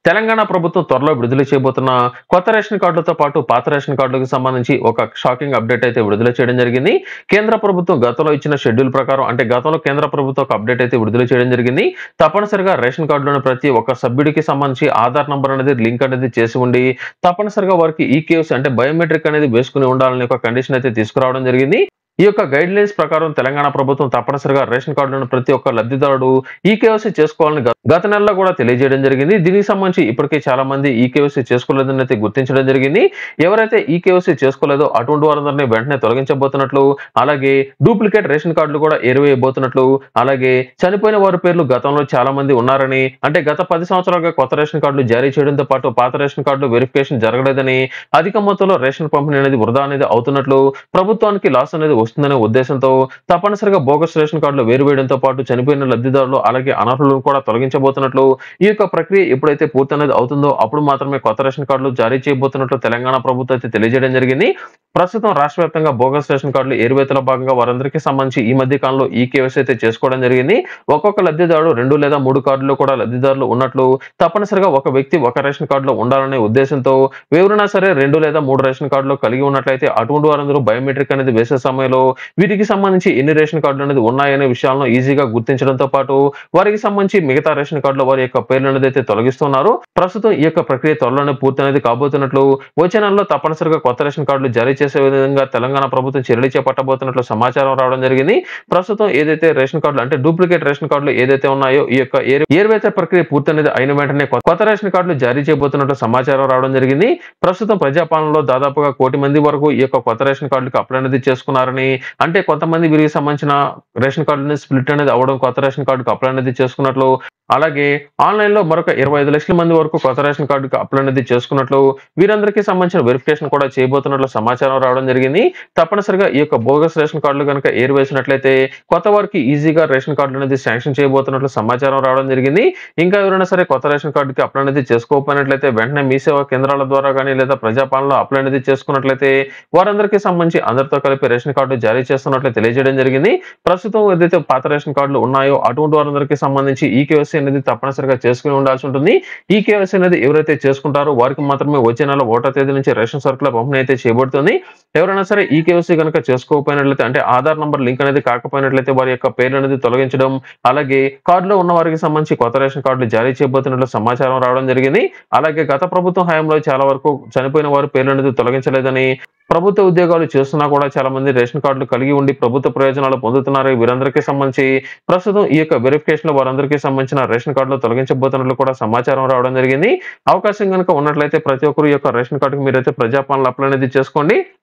తెలంగాణ ప్రభుత్వం త్వరలో విడుదల చేయబోతున్న కొత్త రేషన్ కార్డులతో పాటు పాత రేషన్ కార్డులకు సంబంధించి ఒక షాకింగ్ అప్డేట్ అయితే విడుదల చేయడం జరిగింది కేంద్ర ప్రభుత్వం గతంలో ఇచ్చిన షెడ్యూల్ ప్రకారం అంటే గతంలో కేంద్ర ప్రభుత్వం ఒక అప్డేట్ అయితే విడుదల చేయడం జరిగింది తప్పనిసరిగా రేషన్ కార్డులోని ప్రతి ఒక్క సభ్యుడికి సంబంధించి ఆధార్ నంబర్ అనేది లింక్ అనేది చేసి ఉండి తప్పనిసరిగా వారికి ఈ కేవ్స్ అంటే బయోమెట్రిక్ అనేది వేసుకుని ఉండాలని ఒక కండిషన్ అయితే తీసుకురావడం జరిగింది ఈ యొక్క గైడ్ లైన్స్ ప్రకారం తెలంగాణ ప్రభుత్వం తప్పనిసరిగా రేషన్ కార్డులను ప్రతి ఒక్క లబ్ధిదారుడు ఈ కేవైసీ చేసుకోవాలని గ- గత నెలలో కూడా తెలియజేయడం జరిగింది దీనికి సంబంధించి ఇప్పటికే చాలా మంది ఈ కేవైసీ చేసుకోలేదని అయితే గుర్తించడం జరిగింది ఎవరైతే ఈ కేవైసీ చేసుకోలేదో అటువంటి వారందరినీ వెంటనే తొలగించబోతున్నట్లు అలాగే డూప్లికేట్ రేషన్ కార్డులు కూడా ఏరివేయబోతున్నట్లు అలాగే చనిపోయిన వారి పేర్లు గతంలో చాలా మంది ఉన్నారని అంటే గత పది సంవత్సరాలుగా కొత్త రేషన్ కార్డులు జారీ చేయడంతో పాటు పాత రేషన్ కార్డులు వెరిఫికేషన్ జరగలేదని అధిక మొత్తంలో రేషన్ పంపిణీ అనేది వృధా అనేది అవుతున్నట్లు ప్రభుత్వానికి లాస్ అనేది వస్తుందనే ఉద్దేశంతో తప్పనిసరిగా బోగస్ రేషన్ కార్డులు వేరువేయడంతో పాటు చనిపోయిన లబ్ధిదారులు అలాగే అనర్హులను కూడా తొలగించబోతున్నట్లు ఈ యొక్క ప్రక్రియ ఎప్పుడైతే పూర్తనేది అవుతుందో అప్పుడు మాత్రమే కొత్త రేషన్ కార్డులు జారీ చేయబోతున్నట్లు తెలంగాణ ప్రభుత్వం అయితే తెలియజేయడం జరిగింది ప్రస్తుతం రాష్ట్ర వ్యాప్తంగా బోగస్ రేషన్ కార్డులు ఏరువేతలో భాగంగా వారందరికీ సంబంధించి ఈ మధ్య కాలంలో ఈ కేవైసీ అయితే చేసుకోవడం జరిగింది ఒక్కొక్క లబ్ధిదారుడు రెండు లేదా మూడు కార్డులు కూడా లబ్ధిదారులు ఉన్నట్లు తప్పనిసరిగా ఒక వ్యక్తి ఒక రేషన్ కార్డులో ఉండాలనే ఉద్దేశంతో ఎవరైనా సరే రెండు లేదా మూడు రేషన్ కార్డులు కలిగి ఉన్నట్లయితే అటువంటి వారందరూ బయోమెట్రిక్ అనేది వేసే సమయంలో వీటికి సంబంధించి ఎన్ని రేషన్ కార్డులు అనేది ఉన్నాయనే విషయాలను ఈజీగా గుర్తించడంతో పాటు వారికి సంబంధించి మిగతా రేషన్ కార్డుల వారి యొక్క పేర్లు అనేది అయితే తొలగిస్తున్నారు ప్రస్తుతం ఈ యొక్క ప్రక్రియ త్వరలోనే పూర్తి అనేది కాబోతున్నట్లు వచ్చే నెలలో తప్పనిసరిగా కొత్త రేషన్ కార్డులు జారీ చేసే విధంగా తెలంగాణ ప్రభుత్వం చర్యలు చేపట్టబోతున్నట్లు సమాచారం రావడం జరిగింది ప్రస్తుతం ఏదైతే రేషన్ కార్డులు అంటే డూప్లికేట్ రేషన్ కార్డులు ఏదైతే ఉన్నాయో ఈ యొక్క ఏరు- ఏరువేత ప్రక్రియ పూర్తి అనేది అయిన వెంటనే కొ- కొత్త రేషన్ కార్డులు జారీ చేయబోతున్నట్లు సమాచారం రావడం జరిగింది ప్రస్తుతం ప్రజాపాలనలో దాదాపుగా కోటి మంది వరకు ఈ యొక్క కొత్త రేషన్ కార్డులకు అప్లై అనేది చేసుకున్నారని అంటే కొంతమంది వీరికి సంబంధించిన రేషన్ కార్డుని స్ప్లిట్ అనేది అవ్వడం కొత్త రేషన్ కార్డుకు అప్లై అనేది చేసుకున్నట్లు అలాగే ఆన్లైన్ లో మరొక ఇరవై ఐదు లక్షల మంది వరకు కొత్త రేషన్ కార్డుకు అప్లై అనేది చేసుకున్నట్లు వీరందరికీ సంబంధించిన వెరిఫికేషన్ కూడా చేయబోతున్నట్లు సమాచారం రావడం జరిగింది తప్పనిసరిగా ఈ యొక్క బోగస్ రేషన్ కార్డులు కనుక ఏరివేసినట్లయితే కొత్త వారికి ఈజీగా రేషన్ కార్డులు అనేది శాంక్షన్ చేయబోతున్నట్లు సమాచారం రావడం జరిగింది ఇంకా ఎవరైనా సరే కొత్త రేషన్ కార్డుకి అప్లై అనేది చేసుకోకపోయినట్లయితే వెంటనే మీ సేవా కేంద్రాల ద్వారా కానీ లేదా ప్రజాపాలనలో అప్లై అనేది చేసుకున్నట్లయితే వారందరికీ సంబంధించి అందరితో కలిపి రేషన్ కార్డు జారీ చేస్తున్నట్లు తెలియజేయడం జరిగింది ప్రస్తుతం ఏదైతే పాత రేషన్ కార్డులు ఉన్నాయో అటువంటి వారందరికీ సంబంధించి ఈ కేవైసీ అనేది తప్పనిసరిగా చేసుకుని ఉండాల్సి ఉంటుంది ఈ కేవైసీ అనేది ఎవరైతే చేసుకుంటారో వారికి మాత్రమే వచ్చే నెల ఒకటో తేదీ నుంచి రేషన్ సరుకుల పంపిణీ అయితే చేయబడుతుంది ఎవరైనా సరే ఈ కేవైసీ కనుక చేసుకోకపోయినట్లయితే అంటే ఆధార్ నంబర్ లింక్ అనేది కాకపోయినట్లయితే వారి యొక్క పేరు అనేది తొలగించడం అలాగే కార్డులో ఉన్న వారికి సంబంధించి కొత్త రేషన్ కార్డులు జారీ చేయబోతున్నట్లు సమాచారం రావడం జరిగింది అలాగే గత ప్రభుత్వం హయాంలో చాలా వరకు చనిపోయిన వారి పేర్లు అనేది తొలగించలేదని ప్రభుత్వ ఉద్యోగాలు చేస్తున్నా కూడా చాలా మంది రేషన్ కార్డులు కలిగి ఉండి ప్రభుత్వ ప్రయోజనాలు పొందుతున్నారు వీరందరికీ సంబంధించి ప్రస్తుతం ఈ యొక్క వెరిఫికేషన్ లో వారందరికీ సంబంధించిన రేషన్ కార్డులు తొలగించబోతున్నట్లు కూడా సమాచారం రావడం జరిగింది అవకాశం కనుక ఉన్నట్లయితే ప్రతి ఒక్కరు ఈ యొక్క రేషన్ కార్డుకి మీరైతే ప్రజాపాలన అప్లై అనేది చేసుకోండి